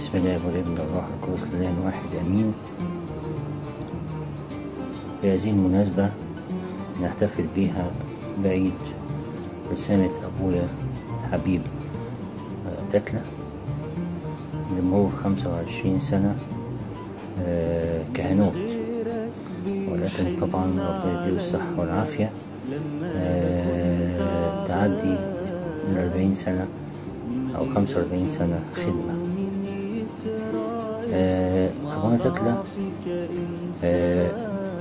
بسم الله والابن والروح القدس لله واحد امين في هذه المناسبة نحتفل بها بعيد رسالة أبويا حبيب آه، تكلة لمرور خمسة وعشرين سنة آه، كهنوت ولكن طبعا ربنا يديله الصحة والعافية آه، تعدي من أربعين سنة أو خمسة وأربعين سنة خدمة آه، أبونا تكلة آه،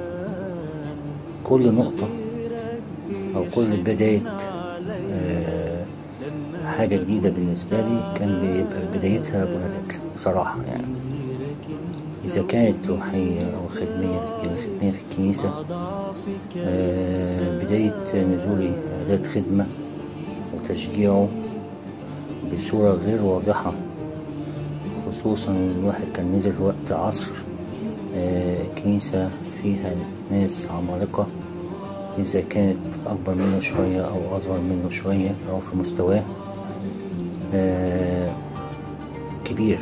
كل نقطة أو كل بداية آه، حاجة جديدة بالنسبة لي كان بيبقى بدايتها أبونا تكلة بصراحة يعني إذا كانت روحية أو خدمية يعني خدمية في الكنيسة آه، بداية نزولي إعداد خدمة وتشجيعه بصورة غير واضحة خصوصا الواحد كان نزل في وقت عصر آه، كنيسة فيها ناس عمالقة إذا كانت أكبر منه شوية أو أصغر منه شوية أو في مستواه آه، كبير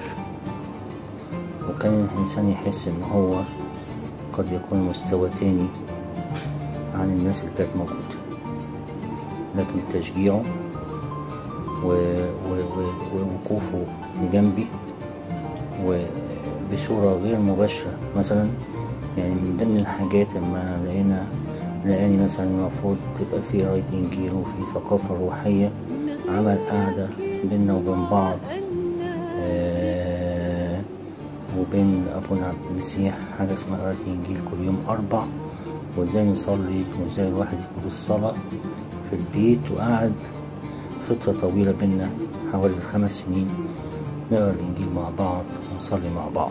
وكان الإنسان يحس إن هو قد يكون مستوى تاني عن الناس اللي كانت موجودة لكن تشجيعه و- و- و- ووقوفه جنبي وبصورة غير مباشرة مثلا يعني من ضمن الحاجات لما لقينا لقاني مثلا المفروض تبقى في قراية إنجيل وفي ثقافة روحية عمل قعدة بينا وبين بعض آه، وبين أبونا عبد المسيح حاجة اسمها قراية إنجيل كل يوم أربع وإزاي نصلي وإزاي الواحد يكون الصلاة في البيت وقعد فترة طويلة بينا حوالي خمس سنين نقرا الإنجيل مع بعض ونصلي مع بعض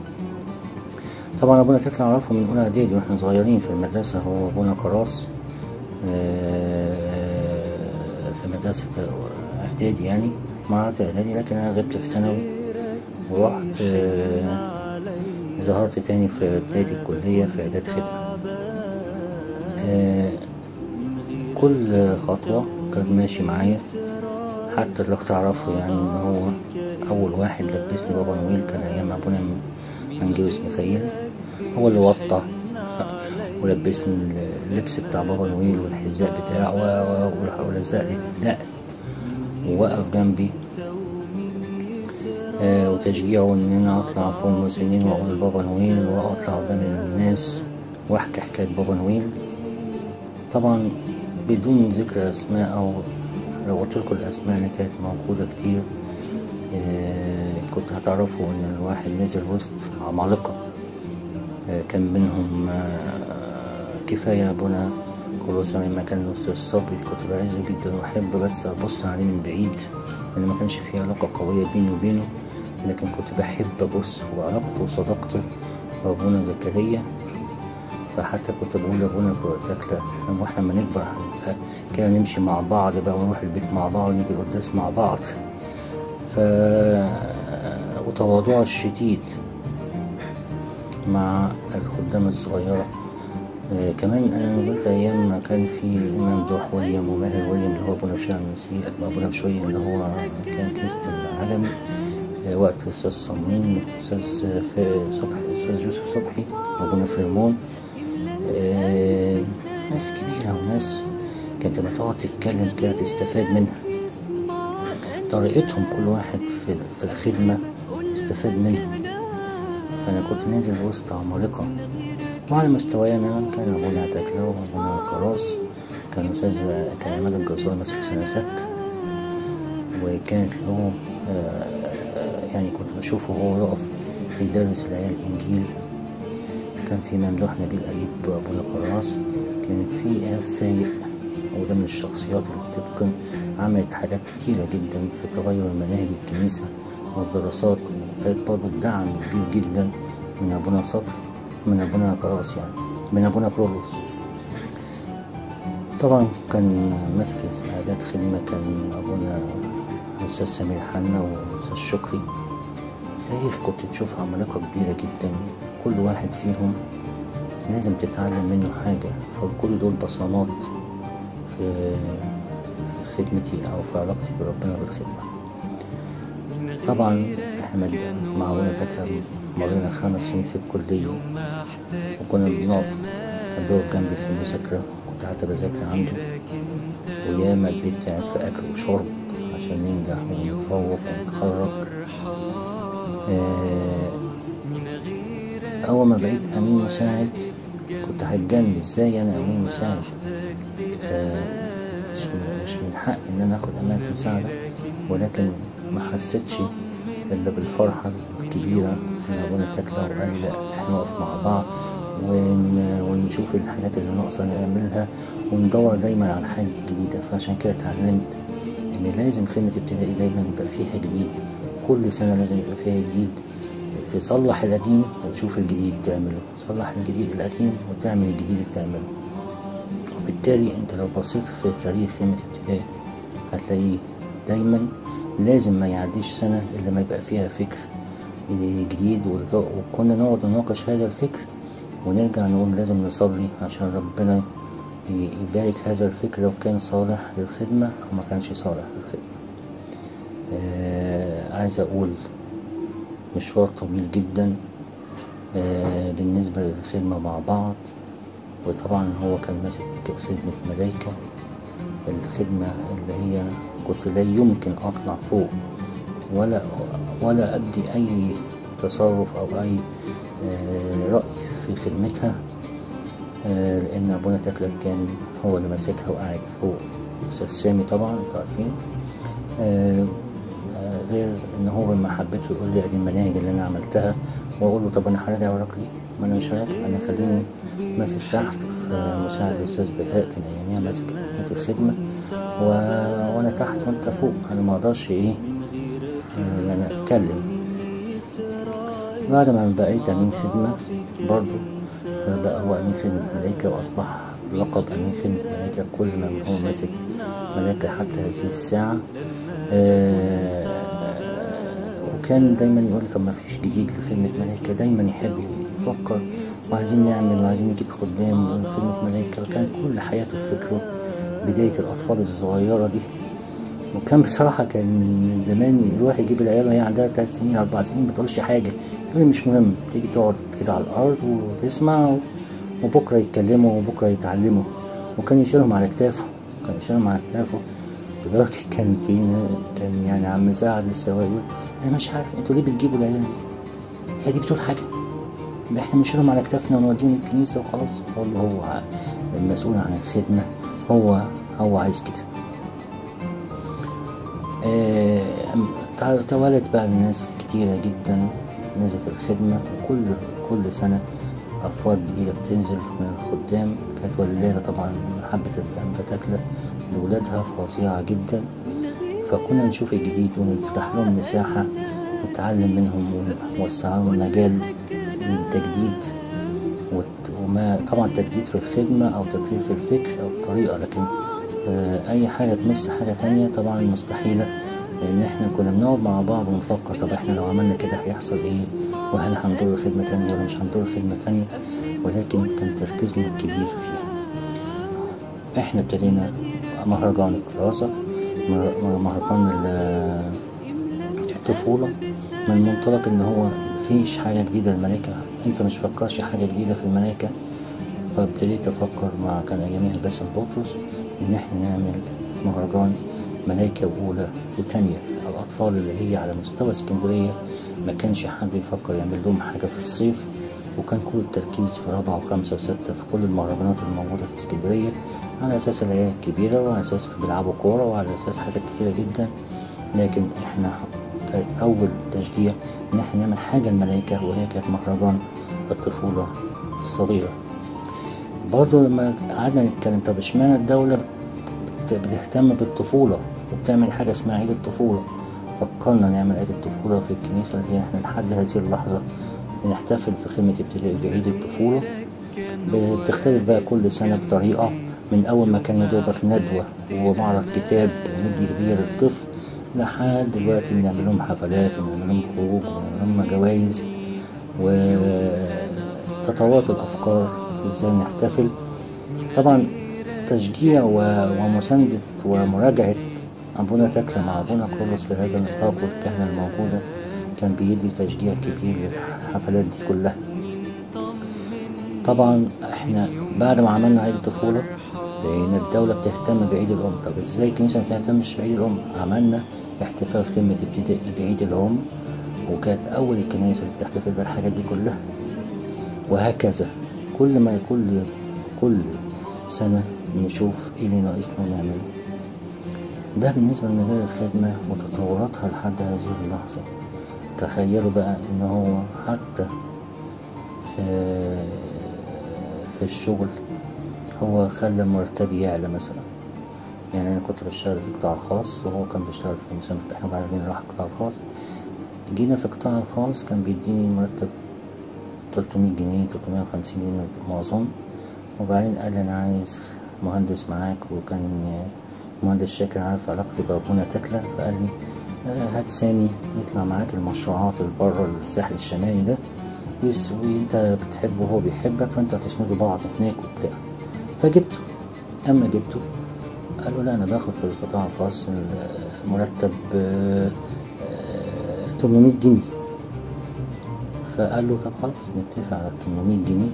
طبعا أبونا تكلا أعرفه من أولى إعدادي وإحنا صغيرين في المدرسة هو أبونا كراس آه، في مدرسة إعدادي يعني مرحلة إعدادي لكن أنا غبت في ثانوي ورحت آه، ظهرت تاني في بداية الكلية في إعداد خدمة آه، كل خطوة كان ماشي معايا حتى لو تعرفوا يعني ان هو اول واحد لبسني بابا نويل كان ايام ابونا منجوز ميخائيل هو اللي وطى ولبسني اللبس بتاع بابا نويل والحذاء بتاعه و- و- ولزق لي الدقن ووقف جنبي آه، وتشجيعه ان انا اطلع فوق المسنين واقول بابا نويل واطلع قدام الناس واحكي حكايه بابا نويل طبعا بدون ذكر اسماء او لو قلت لكم الاسماء اللي كانت موجوده كتير آه، كنت هتعرفوا ان الواحد نزل وسط عمالقه آه، كان منهم آه، كفايه ابونا كلوسا لما كان الاستاذ صبري كنت بعزه جدا واحب بس ابص عليه من بعيد لان ما كانش في علاقه قويه بيني وبينه لكن كنت بحب ابص وعلاقته وصداقته وابونا زكريا فحتى كنت بقول لابونا في تكلة لما احنا لما نكبر هنبقى كده نمشي مع بعض بقى ونروح البيت مع بعض ونيجي القداس مع بعض ف وتواضعه الشديد مع الخدامة الصغيرة آه، كمان انا نزلت ايام ما كان في ممدوح ويليام وماهر ويليام اللي هو ابونا بشوي المسيح ابونا بشوي اللي هو كان كنيسة العالمي آه، وقت الاستاذ صميم الاستاذ في صبحي الاستاذ يوسف صبحي وابونا فريمون آه، ناس كبيرة وناس كانت لما تقعد تتكلم كده تستفاد منها طريقتهم كل واحد في في الخدمة استفاد منها فأنا كنت نازل وسط عمالقة وعلى مستواي أنا كان أبونا تكلا وأبونا كراس كان أستاذ كان عماد الجزار ماسك سنة ستة وكانت له آه، يعني كنت بشوفه هو يقف يدرس العيال الإنجيل كان في ممدوح نبيل أيوب أبونا قراص كان في إيهاب فايق وده من الشخصيات اللي بتتقن عملت حاجات كتيرة جدا في تغير مناهج الكنيسة والدراسات وكانت برضه بدعم كبير جدا من أبونا صبر من أبونا قراص يعني من أبونا كرولوس طبعا كان ماسك إعداد خدمة كان أبونا الأستاذ سمير حنا والأستاذ شكري شايف كنت تشوف عمالقة كبيرة جدا كل واحد فيهم لازم تتعلم منه حاجة فكل دول بصمات في في خدمتي أو في علاقتي بربنا بالخدمة طبعا احنا مد- مع أبونا تكلم مرينا خمس سنين في الكلية وكنا بنقف كان بيقف جنبي في المذاكرة كنت حتى بذاكر عنده وياما اديت تعب في أكل وشرب عشان ننجح ونتفوق ونتخرج آه، أول ما بقيت أمين مساعد كنت هتجنن ازاي أنا أمين مساعد آه، مش من- مش من حقي إن أنا آخد أمانة مساعدة ولكن ما حسيتش إلا بالفرحة الكبيرة إن أبونا تكلة وقال لي لا إحنا نقف مع بعض ون- ونشوف الحاجات اللي ناقصة نعملها وندور دايما على حاجة جديدة فعشان كده اتعلمت إن لازم خدمة ابتدائي دايما يبقى فيها جديد كل سنة لازم يبقى فيها جديد تصلح القديم وتشوف الجديد تعمله تصلح الجديد القديم وتعمل الجديد اللي تعمله وبالتالي انت لو بصيت في تاريخ خدمة ابتدائي هتلاقيه دايما لازم ما يعديش سنة إلا ما يبقى فيها فكر جديد والج- وكنا نقعد نناقش هذا الفكر ونرجع نقول لازم نصلي عشان ربنا ي- يبارك هذا الفكر لو كان صالح للخدمة أو ما كانش صالح للخدمة آه عايز أقول مشوار طويل جدا آه بالنسبة للخدمة مع بعض وطبعا هو كان ماسك خدمة ملايكة الخدمة اللي هي كنت لا يمكن أطلع فوق ولا ولا أبدي أي تصرف أو أي آه، رأي في خدمتها آه، لأن أبونا تكلة كان هو اللي ماسكها وقاعد فوق أستاذ سامي طبعا انتوا عارفين آه، آه، غير إن هو ما حبيته يقول لي ادي المناهج اللي أنا عملتها وأقول له طب أنا هراجع وراك ليه؟ ما أنا مش هراجع أنا خليني ماسك تحت في مساعد الأستاذ بهاء كان أياميها ماسك ماسك خدمة و... وأنا تحت وأنت فوق أنا ما أقدرش إيه آه، يعني أتكلم بعد ما بقيت أمين خدمة برضو بقى هو أمين خدمة ملايكة وأصبح لقب أمين خدمة ملايكة كل ما هو ماسك ملايكة حتى هذه الساعة آه، وكان دايما يقول لي طب ما فيش جديد لخدمة ملايكة دايما يحب يفكر وعايزين نعمل وعايزين نجيب خدام خدمة ملايكة وكان كل حياته فكره بداية الأطفال الصغيرة دي وكان بصراحة كان من زمان يروح يجيب العيال وهي عندها تلات سنين أربع سنين ما بتقولش حاجة يقول لي مش مهم تيجي تقعد كده على الأرض وتسمع وبكرة يتكلموا وبكرة يتعلموا وكان يشيلهم على كتافه كان يشيلهم على كتافه لدرجة كان في كان يعني عم مساعد السواق يقول أنا مش عارف أنتوا ليه بتجيبوا العيال دي؟ هي دي بتقول حاجة ده احنا بنشيلهم على كتافنا ونوديهم الكنيسة وخلاص هو اللي هو المسؤول عن الخدمة هو هو عايز كده آه، تع- توالت بقى الناس كتيرة جدا نزلت الخدمة وكل كل سنة أفواج جديدة بتنزل من الخدام كانت والليلة طبعا محبة الأنبا تاكلة لولادها فظيعة جدا فكنا نشوف الجديد ونفتح لهم مساحة نتعلم منهم ونوسع لهم مجال للتجديد وت- وما طبعا تجديد في الخدمة أو تطوير في الفكر أو الطريقة لكن آه، أي حاجة تمس حاجة تانية طبعا مستحيلة لأن احنا كنا بنقعد مع بعض ونفكر طب احنا لو عملنا كده هيحصل ايه وهل هندور خدمة تانية ولا مش هندور خدمة تانية ولكن كان تركيزنا الكبير فيها احنا ابتدينا مهرجان الكراسة مه- مهرجان ال- الطفولة من منطلق ان هو مفيش حاجة جديدة الملايكة انت مش فكرش حاجة جديدة في الملايكة فابتديت افكر مع كان اياميها باسم بطرس ان احنا نعمل مهرجان ملايكة اولى وتانية الاطفال اللي هي على مستوى اسكندرية ما كانش حد يفكر يعمل لهم حاجة في الصيف وكان كل التركيز في رابعة وخمسة وستة في كل المهرجانات الموجودة في اسكندرية على أساس العيال الكبيرة وعلى أساس بيلعبوا كورة وعلى أساس حاجات كتيرة جدا لكن احنا كانت أول تشجيع إن احنا نعمل حاجة الملايكة وهي كانت مهرجان الطفولة الصغيرة برضه لما قعدنا نتكلم طب اشمعنى الدولة بت- بتهتم بالطفولة وبتعمل حاجة اسمها عيد الطفولة فكرنا نعمل عيد الطفولة في الكنيسة اللي هي احنا لحد هذه اللحظة بنحتفل في خدمة ابتدائي بعيد الطفولة ب- بتختلف بقى كل سنة بطريقة من أول ما كان يدوبك ندوة ومعرض كتاب وندي هدية للطفل لحد دلوقتي بنعمل لهم حفلات ونعمل لهم خروج ونعمل لهم جوايز وتطورت الأفكار ازاي نحتفل طبعا تشجيع و- ومساندة ومراجعة أبونا تكلة مع أبونا كرولوس في هذا النطاق والكهنة الموجودة كان بيدي تشجيع كبير للحفلات دي كلها طبعا احنا بعد ما عملنا عيد الطفولة لأن الدولة بتهتم بعيد الأم طب ازاي الكنيسة ما بتهتمش بعيد الأم عملنا احتفال خدمة ابتدائي بعيد الأم وكانت أول الكنائس اللي بتحتفل بالحاجات دي كلها وهكذا كل ما كل كل سنة نشوف ايه اللي ناقصنا نعمله ده بالنسبة لمجال الخدمة وتطوراتها لحد هذه اللحظة تخيلوا بقى ان هو حتى في في الشغل هو خلى مرتبي يعلى مثلا يعني انا كنت بشتغل في القطاع الخاص وهو كان بيشتغل في مساهمة احنا بعدين راح القطاع الخاص جينا في القطاع الخاص كان بيديني مرتب 300 جنيه 350 جنيه ما اظن وبعدين قال لي انا عايز مهندس معاك وكان مهندس شاكر عارف علاقتي بابونا تكلة فقال لي آه، هات سامي يطلع معاك المشروعات اللي بره الساحل الشمالي ده ويس- وانت بتحبه وهو بيحبك فانت هتسندوا بعض هناك وبتاع فجبته اما جبته قالوا لا انا باخد في القطاع الخاص مرتب آه، آه، 800 جنيه فقال له طب خلاص نتفق على 800 جنيه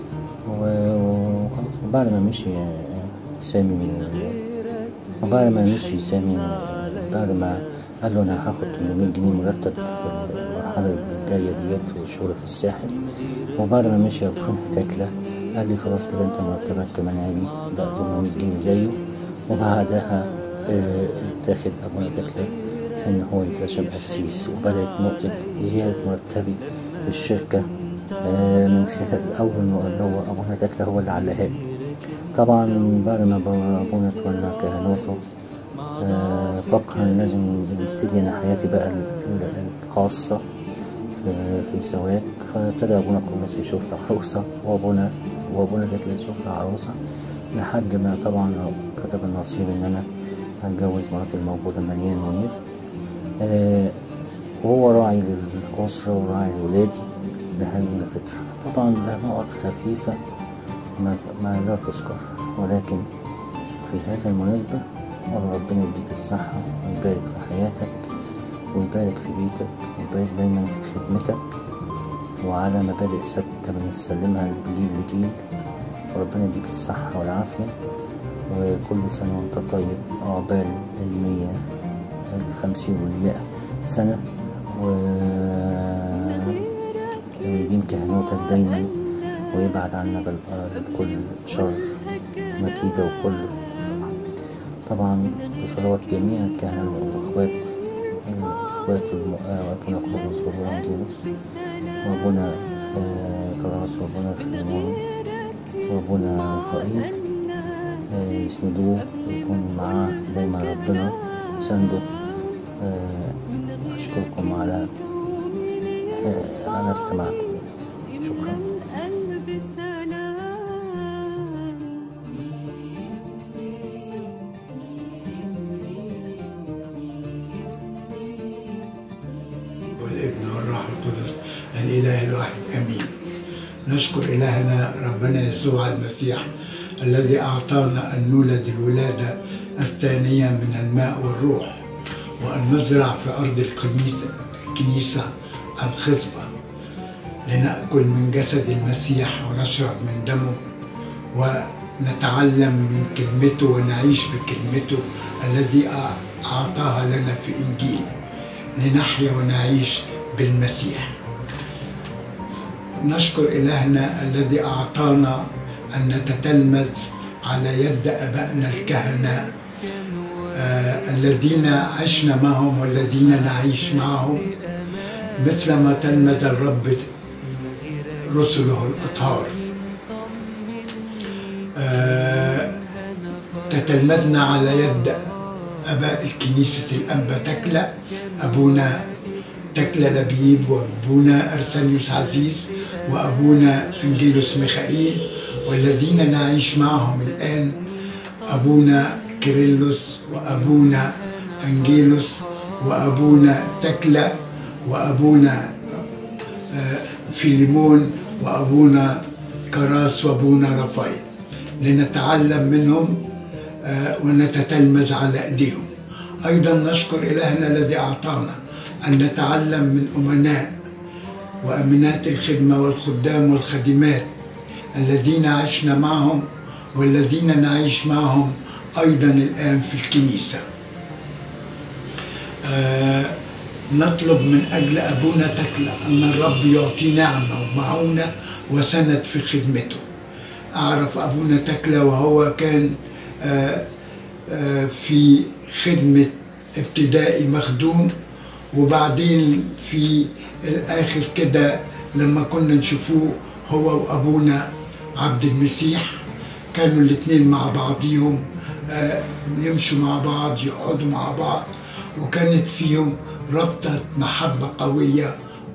و- وخلاص وبعد ما مشي آه، سامي من وبعد ما مشي سامي بعد ما قال له انا هاخد 800 جنيه مرتب في المرحلة الجاية ديت والشغل في الساحل وبعد ما مشي ابونا تكلة قال لي خلاص كده انت مرتبك كمان عالي بقى 800 جنيه زيه وبعدها آه، اتاخد ابونا تكلة ان هو يترشم قسيس وبدأت نقطة زيادة مرتبي في الشركة آه، من خلال أول ما اللي هو أبونا تكلة هو اللي علقها لي طبعا بعد ما بابا- أبونا تولى كهنوته آه، فكر إن لازم نبتدي أنا حياتي بقى ال- ال- الخاصة في- في الزواج فابتدى أبونا كولوس يشوف له عروسة وأبونا وأبونا تكلة يشوف له عروسة لحد ما طبعا كتب النصيب إن أنا هتجوز مراتي الموجودة مريان منير آه، وهو راعي للأسرة وراعي لولادي لهذه الفترة طبعا ده نقط خفيفة ما, ما لا تذكر ولكن في هذا المناسبة أقول ربنا يديك الصحة ويبارك في حياتك ويبارك في بيتك ويبارك دايما في خدمتك وعلى مبادئ ثابتة بنسلمها من جيل لجيل وربنا يديك الصحة والعافية وكل سنة وانت طيب عقبال المية الخمسين والمئة سنة و ويديم كهنوتك دايما ويبعد عنك ال- كل شر مكيدة وكل طبعا بصلوات جميع الكهنة والأخوات الأخوات والم- آه، وأبونا كلوس وأبونا أنجيلوس وأبونا آه، كراس وأبونا فيليمون وأبونا رفائيل آه، يسندوه ويكون معاه دايما ربنا يسنده آه، أشكركم على آه، على استماعكم شكرا قلب سلام والابن والروح القدس الاله الواحد امين نشكر الهنا ربنا يسوع المسيح الذي اعطانا ان نولد الولاده الثانيه من الماء والروح وان نزرع في ارض الكنيسه الكنيسه الخصبه لناكل من جسد المسيح ونشرب من دمه ونتعلم من كلمته ونعيش بكلمته الذي اعطاها لنا في انجيل لنحيا ونعيش بالمسيح نشكر إلهنا الذي أعطانا أن نتتلمذ على يد أبائنا الكهنة آه الذين عشنا معهم والذين نعيش معهم مثل ما تلمذ الرب رسله الأطهار آه تتلمذنا على يد اباء الكنيسه الانبا تكله ابونا تكله لبيب وابونا ارسنيوس عزيز وابونا انجيلوس ميخائيل والذين نعيش معهم الان ابونا كيرلس وابونا انجيلوس وابونا تكله وابونا آه، فيليمون وابونا كراس وابونا رفايل لنتعلم منهم آه، ونتتلمذ على ايديهم ايضا نشكر الهنا الذي اعطانا أن نتعلم من أمناء وأمنات الخدمة والخدام والخادمات الذين عشنا معهم والذين نعيش معهم أيضا الآن في الكنيسة آه نطلب من أجل أبونا تكلة أن الرب يعطي نعمة ومعونة وسند في خدمته أعرف أبونا تكلة وهو كان آه آه في خدمة ابتدائي مخدوم وبعدين في الآخر كده لما كنا نشوفوه هو وأبونا عبد المسيح كانوا الاتنين مع بعضيهم آه يمشوا مع بعض يقعدوا مع بعض وكانت فيهم ربطة محبة قوية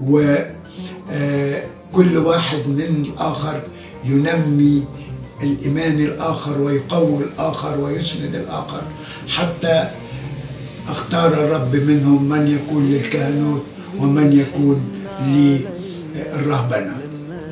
وكل واحد من الآخر ينمي الإيمان الآخر ويقوي الآخر ويسند الآخر حتى اختار الرب منهم من يكون للكهنوت ومن يكون للرهبنة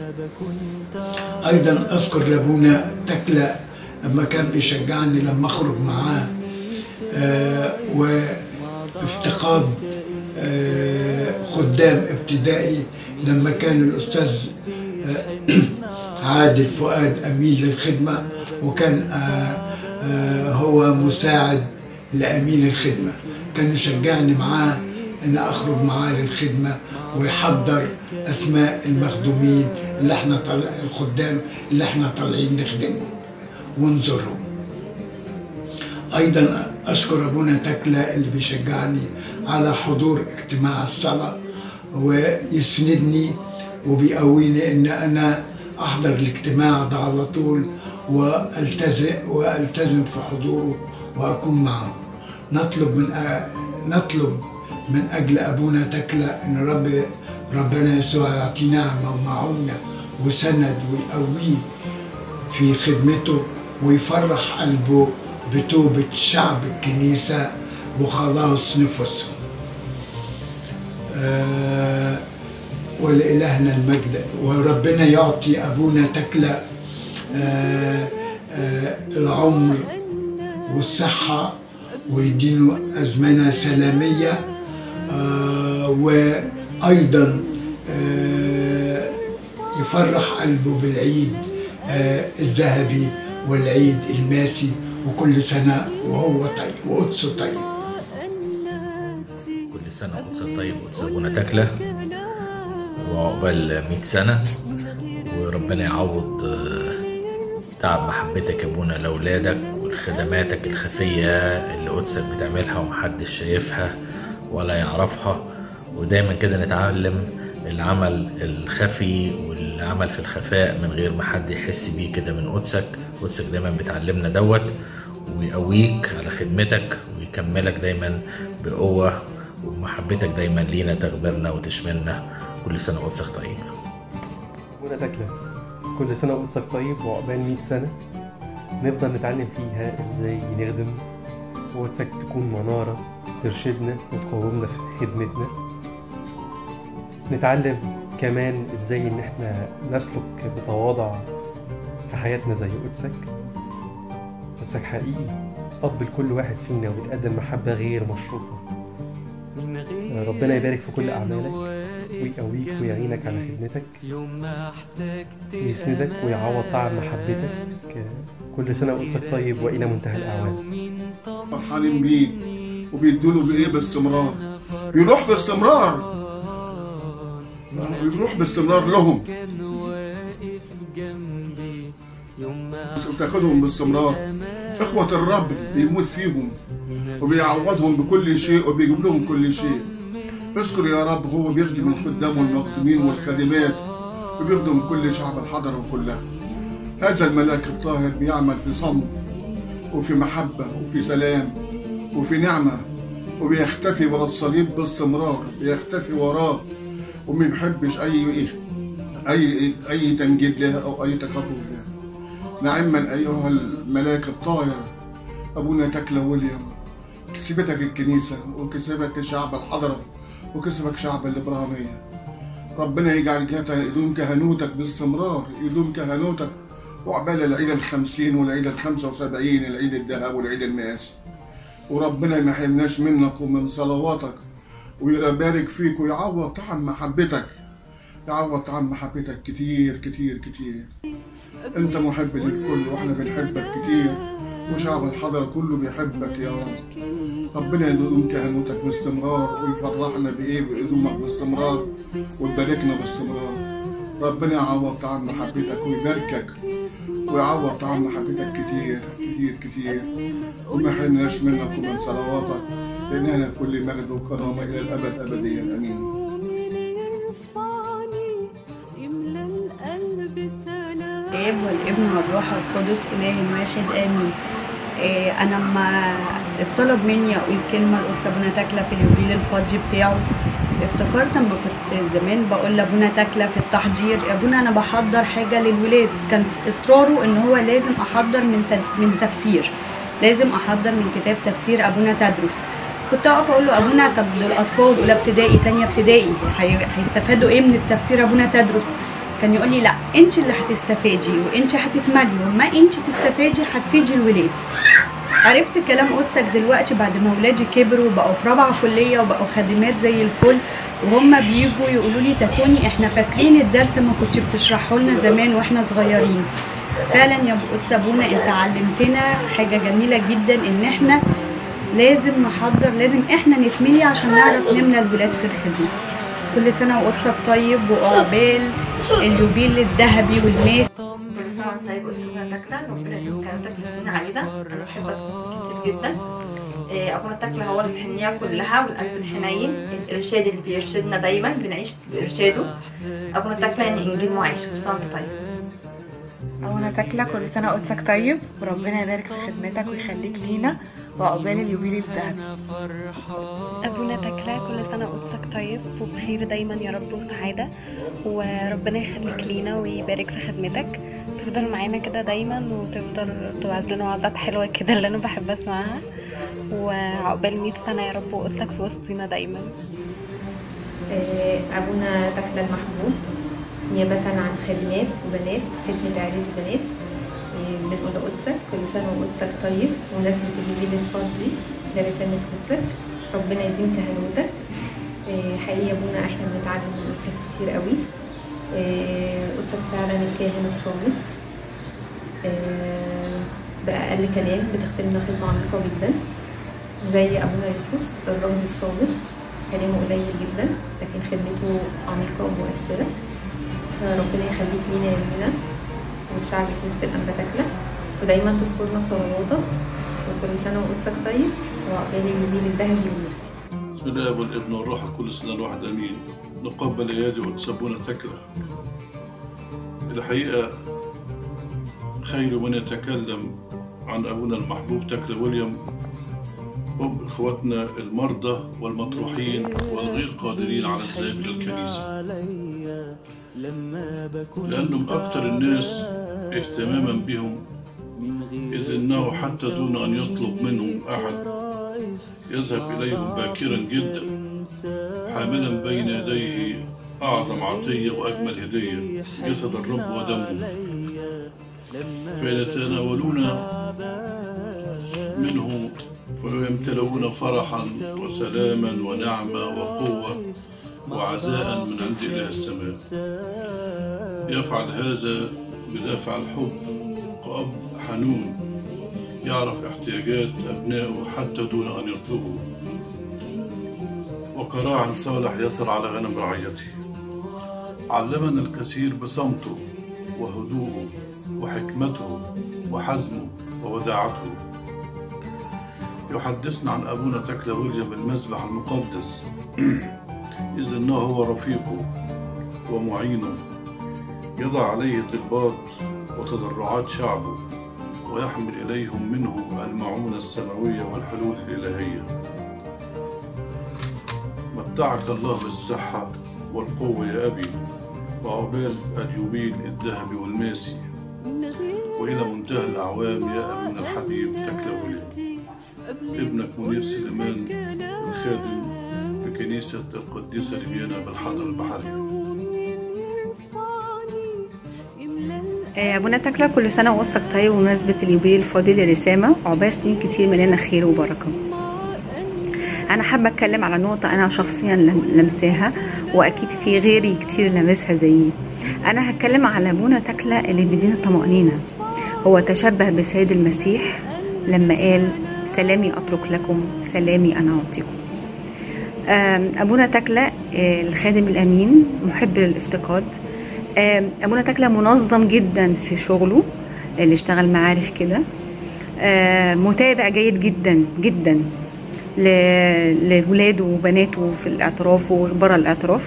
أيضا أذكر لابونا تكلة لما كان بيشجعني لما أخرج معاه آه وافتقاد آه خدام ابتدائي لما كان الأستاذ آه عادل فؤاد أمين للخدمة وكان هو مساعد لأمين الخدمة كان يشجعني معاه أن أخرج معاه للخدمة ويحضر أسماء المخدومين اللي احنا طلع الخدام اللي احنا طالعين نخدمهم ونزورهم أيضا أشكر أبونا تكلة اللي بيشجعني على حضور اجتماع الصلاة ويسندني وبيقويني إن أنا أحضر الاجتماع ده على طول والتزم والتزم في حضوره واكون معه نطلب من أ... نطلب من اجل ابونا تكلة ان رب ربنا يسوع يعطيه نعمه ومعونه وسند ويقويه في خدمته ويفرح قلبه بتوبة شعب الكنيسة وخلاص نفوسهم آه ولإلهنا المجد وربنا يعطي أبونا تكلة آه آه العمر والصحة ويدينه أزمنة سلامية آه وأيضا آه يفرح قلبه بالعيد آه الذهبي والعيد الماسي وكل سنة وهو طيب وقدسه طيب كل سنة قدس طيب قدس أبونا تكلة وعقبال 100 سنة وربنا يعوض تعب محبتك يا ابونا لاولادك وخدماتك الخفية اللي قدسك بتعملها ومحدش شايفها ولا يعرفها ودايما كده نتعلم العمل الخفي والعمل في الخفاء من غير ما حد يحس بيه كده من قدسك قدسك دايما بتعلمنا دوت ويقويك على خدمتك ويكملك دايما بقوة ومحبتك دايما لينا تغبرنا وتشملنا كل سنة قدسك طيب منى تكلة كل سنة قدسك طيب وعقبال 100 سنة نفضل نتعلم فيها ازاي نخدم وقدسك تكون منارة ترشدنا وتقومنا في خدمتنا نتعلم كمان ازاي ان احنا نسلك بتواضع في حياتنا زي قدسك قدسك حقيقي اب لكل واحد فينا وبتقدم محبة غير مشروطة ربنا يبارك في كل أعمالك ويقويك ويعينك على خدمتك ويسندك ويعوض تعب محبتك كل سنة قدسك طيب وإلى منتهى الأعوام فرحانين بيه وبيدوله بإيه باستمرار بيروح باستمرار بيروح باستمرار لهم وتاخدهم باستمرار إخوة الرب بيموت فيهم وبيعوضهم بكل شيء وبيجيب لهم كل شيء اذكر يا رب هو بيخدم الخدام والمخدومين والخادمات وبيخدم كل شعب الحضرة كلها هذا الملاك الطاهر بيعمل في صمت وفي محبة وفي سلام وفي نعمة وبيختفي ورا الصليب باستمرار بيختفي وراه وما بيحبش أي أي أي تمجيد له أو أي تقرب له نعما أيها الملاك الطاهر أبونا تكلا ويليام كسبتك الكنيسة وكسبك شعب الحضرة وكسبك شعب الإبراهيمية ربنا يجعل يدوم كهنوتك باستمرار يدوم كهنوتك وعبال العيد الخمسين والعيد الخمسة وسبعين العيد الذهب والعيد المآسي وربنا ما يحرمناش منك ومن صلواتك ويبارك فيك ويعوض طعم محبتك يعوض طعم محبتك كتير كتير كتير انت محب للكل واحنا بنحبك كتير وشعب الحضرة كله بيحبك يا رب ربنا يدوم كهنوتك باستمرار ويفرحنا بايه بقدومك باستمرار ويباركنا باستمرار ربنا يعوض طعم محبتك ويباركك ويعوض طعم محبتك كتير كتير كتير وما يحرمناش منك ومن صلواتك لأنها لك كل مجد وكرامة إلى الأبد أبديا آمين يرفعني يملى القلب سلام الاب والابن والروح القدس اله واحد امين إيه انا لما اتطلب مني اقول كلمه لاخت ابونا تكله في اليوبيل الفاضي بتاعه افتكرت لما كنت زمان بقول لابونا تكله في التحضير يا ابونا انا بحضر حاجه للولاد كان اصراره ان هو لازم احضر من تد- من تفسير لازم احضر من كتاب تفسير ابونا تدرس كنت اقف اقول له ابونا طب دول اطفال اولى ابتدائي ثانيه ابتدائي هي- هيستفادوا ايه من التفسير ابونا تدرس كان يقول لي لا انت اللي هتستفادي وانت هتتملي وما انت تستفادي هتفيدي الولاد عرفت كلام قدسك دلوقتي بعد ما ولادي كبروا وبقوا في رابعه كليه وبقوا خادمات زي الفل وهم بيجوا يقولوا لي تكوني احنا فاكرين الدرس ما كنتش بتشرحه لنا زمان واحنا صغيرين فعلا يا ابو قدس ابونا انت علمتنا حاجه جميله جدا ان احنا لازم نحضر لازم احنا نتملي عشان نعرف نملى الولاد في الخدمه كل سنه وقدسك طيب وعقبال اليوبيل الذهبي والماس كل سنة وانت طيب قدس ابونا تكلة ربنا يديم كلمتك بسنين عديدة أنا بحبك كتير جدا إيه، أبونا تكلة هو الحنية كلها والقلب الحنين الإرشاد اللي بيرشدنا دايما بنعيش بإرشاده أبونا تكلة يعني إنجيل معيش كل سنة وانت طيب أولا تاكلة كل سنة قدسك طيب وربنا يبارك في خدمتك ويخليك لينا وعقبال اليوبيل الذهبي أبونا تكلا كل سنة قدسك طيب وبخير دايما يا رب وسعادة وربنا يخليك لينا ويبارك في خدمتك تفضل معانا كده دايما وتفضل توعظ لنا وعظات حلوة كده اللي أنا بحب أسمعها وعقبال 100 سنة يا رب وقدسك في وسطنا دايما آه، أبونا تكلا المحبوب نيابة عن خادمات وبنات خدمة إعدادي بنات آه، بنقول لقدسك كل سنة وقدسك طيب بمناسبة اليوبيل الفاضي لرسالة قدسك ربنا يديم كهنوتك آه، حقيقي يا أبونا إحنا بنتعلم من قدسك كتير قوي آه، قدسك فعلا الكاهن الصامت آه، بأقل كلام بتخدمنا خدمة عميقة جدا زي أبونا يوستوس ده الراهب الصامت كلامه قليل جدا لكن خدمته عميقة ومؤثرة فربنا يخليك لينا يا مينا ولشعب كنيسة الأنبا تاكلة ودايما تذكرنا في صلواتك وكل سنة وقدسك طيب وعقبال اليوبيل الذهبي والميسي بسم الله والابن والروح كل سنة الواحد أمين نقبل أيادي وتسبون تكلة الحقيقة خير من يتكلم عن أبونا المحبوب تكلة ويليام هم إخواتنا المرضى والمطروحين والغير قادرين على الذهاب إلى الكنيسة لأنهم أكثر الناس اهتماما بهم إذ أنه حتى دون أن يطلب منهم أحد يذهب إليهم باكرا جدا حاملا بين يديه أعظم عطية وأجمل هدية جسد الرب ودمه فيتناولون منه ويمتلؤون فرحا وسلاما ونعمة وقوة وعزاء من عند إله السماء يفعل هذا بدافع الحب كأب حنون يعرف احتياجات أبنائه حتى دون أن يطلبوا وكراع صالح يسر على غنم رعيته علمنا الكثير بصمته وهدوءه وحكمته وحزمه ووداعته يحدثنا عن أبونا تكلا ويليام المذبح المقدس إذ أنه هو رفيقه ومعينه يضع عليه طلبات وتضرعات شعبه ويحمل إليهم منه المعونة السماوية والحلول الإلهية متعك الله بالصحة والقوة يا أبي وعقبال اليوبيل الذهبي والماسي وإلى منتهى الأعوام يا أبينا الحبيب تكلوي ابنك منير سليمان الخادم بكنيسة القديسة لبيانا بالحضر البحري آه، أبونا تكلا كل سنة وقصك طيب بمناسبة اليوبيل الفاضل للرسامة عقبال سنين كتير مليانة خير وبركة انا حابه اتكلم على نقطه انا شخصيا لم- لمساها واكيد في غيري كتير لمسها زيي انا هتكلم على ابونا تكله اللي بيدينا الطمانينه هو تشبه بسيد المسيح لما قال سلامي اترك لكم سلامي انا اعطيكم آم، ابونا تكله آه، الخادم الامين محب للافتقاد آم، ابونا تكله منظم جدا في شغله اللي اشتغل معارف كده آه، متابع جيد جدا جدا ل- لولاده وبناته في الاعتراف وبره الاعتراف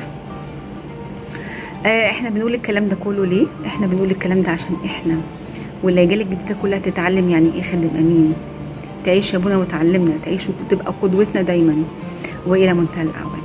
آه، احنا بنقول الكلام ده كله ليه احنا بنقول الكلام ده عشان احنا والاجيال الجديده كلها تتعلم يعني ايه خادم امين تعيش يا ابونا وتعلمنا تعيش وتبقى قدوتنا دايما والى منتهى الاعوان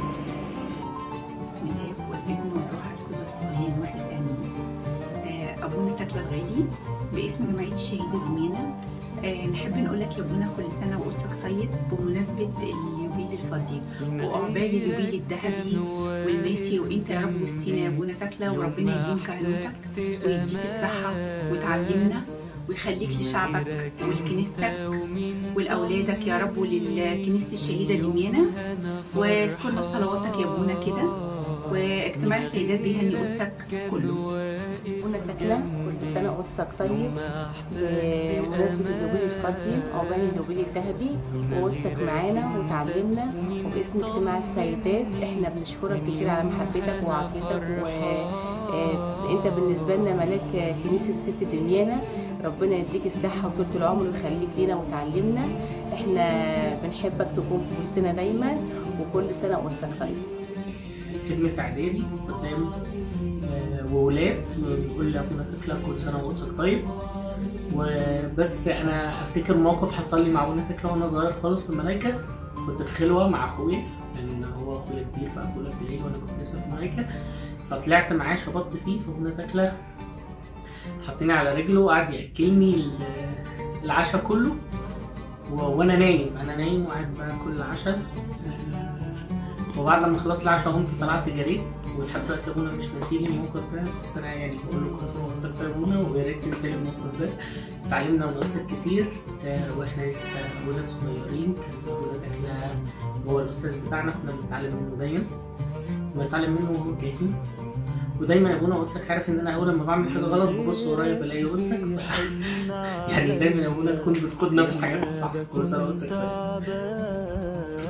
بسم الله والابن والروح القدس اله واحد امين آه، ابونا تكله الغالي باسم جمعيه الشهيد الامانه آه، نحب نقول لك يا ابونا كل سنه وقدسك طيب بمناسبه اليوبيل الفضي وعقبال اليوبيل الذهبي والماسي وانت يا رب وسطينا يا ابونا تكله وربنا يديم كهنوتك ويديك الصحه وتعلمنا ويخليك لشعبك ولكنيستك ولأولادك يا رب ولكنيسة الشهيدة اليمينة واذكرنا في صلواتك يا ابونا كده واجتماع السيدات بيهني قدسك كله أبونا تكلة كل سنة قدسك طيب بمناسبة اليوبيل الفضي عقبال اليوبيل الذهبي وقدسك معانا وتعلمنا وباسم اجتماع السيدات احنا بنشكرك كتير على محبتك وعطيتك وانت بالنسبة لنا ملاك كنيسة ست دميانة ربنا يديك الصحة وطولة العمر ويخليك لينا وتعلمنا احنا بنحبك تكون في وسطنا دايما وكل سنة قدسك طيب خدمة إعدادي قدام آه، وولاد بيقول لك تطلع كل سنة وقتك طيب وبس أنا أفتكر موقف حصل لي مع أبونا فكرة وأنا صغير خالص في الملايكة كنت في خلوة مع أخويا لأن هو أخويا كبير فأخويا ابتدائي وأنا كنت لسه في الملايكة فطلعت معاه شبطت فيه فأبونا تكلة حطيني على رجله وقعد يأكلني ال- العشاء كله و- وأنا نايم أنا نايم وقاعد باكل العشاء وبعد ما خلصت العشاء قمت طلعت جريت ولحد دلوقتي ابونا مش ناسيلي الموقف ده بس انا يعني بقول له كل سنه وانت طيب يا ابونا ويا ريت تنسى لي الموقف ده اتعلمنا ونقصت كتير آه، واحنا لسه ولاد صغيرين كان ابونا تكلا هو الاستاذ بتاعنا كنا بنتعلم منه دايما بنتعلم منه وهو كاهن ودايما ابونا قدسك عارف ان انا اول لما بعمل حاجه غلط ببص ورايا بلاقي قدسك يعني دايما يا ابونا تكون بتقودنا في الحاجات الصح كل سنه وانت طيب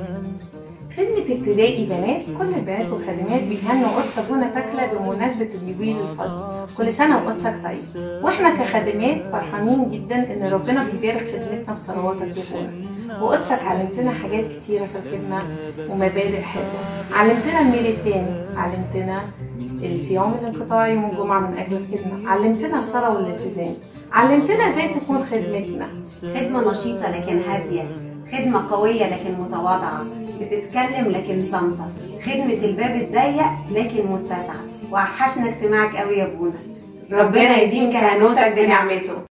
خدمة ابتدائي بنات كل البنات والخادمات بيهنوا قدس أبونا تكلة بمناسبة اليوبيل الفضل كل سنة وقدسك طيب واحنا كخادمات فرحانين جدا ان ربنا بيبارك خدمتنا بصلواتك يا ابونا وقدسك علمتنا حاجات كتيرة في الخدمة ومبادئ حلوة علمتنا الميل التاني علمتنا الصيام الانقطاعي يوم الجمعة من أجل الخدمة علمتنا الصلاة والالتزام علمتنا ازاي تكون خدمتنا خدمة نشيطة لكن هادية خدمة قوية لكن متواضعة بتتكلم لكن صامتة خدمة الباب الضيق لكن متسعة وحشنا اجتماعك قوي يا ابونا ربنا يديم كهنوتك بنعمته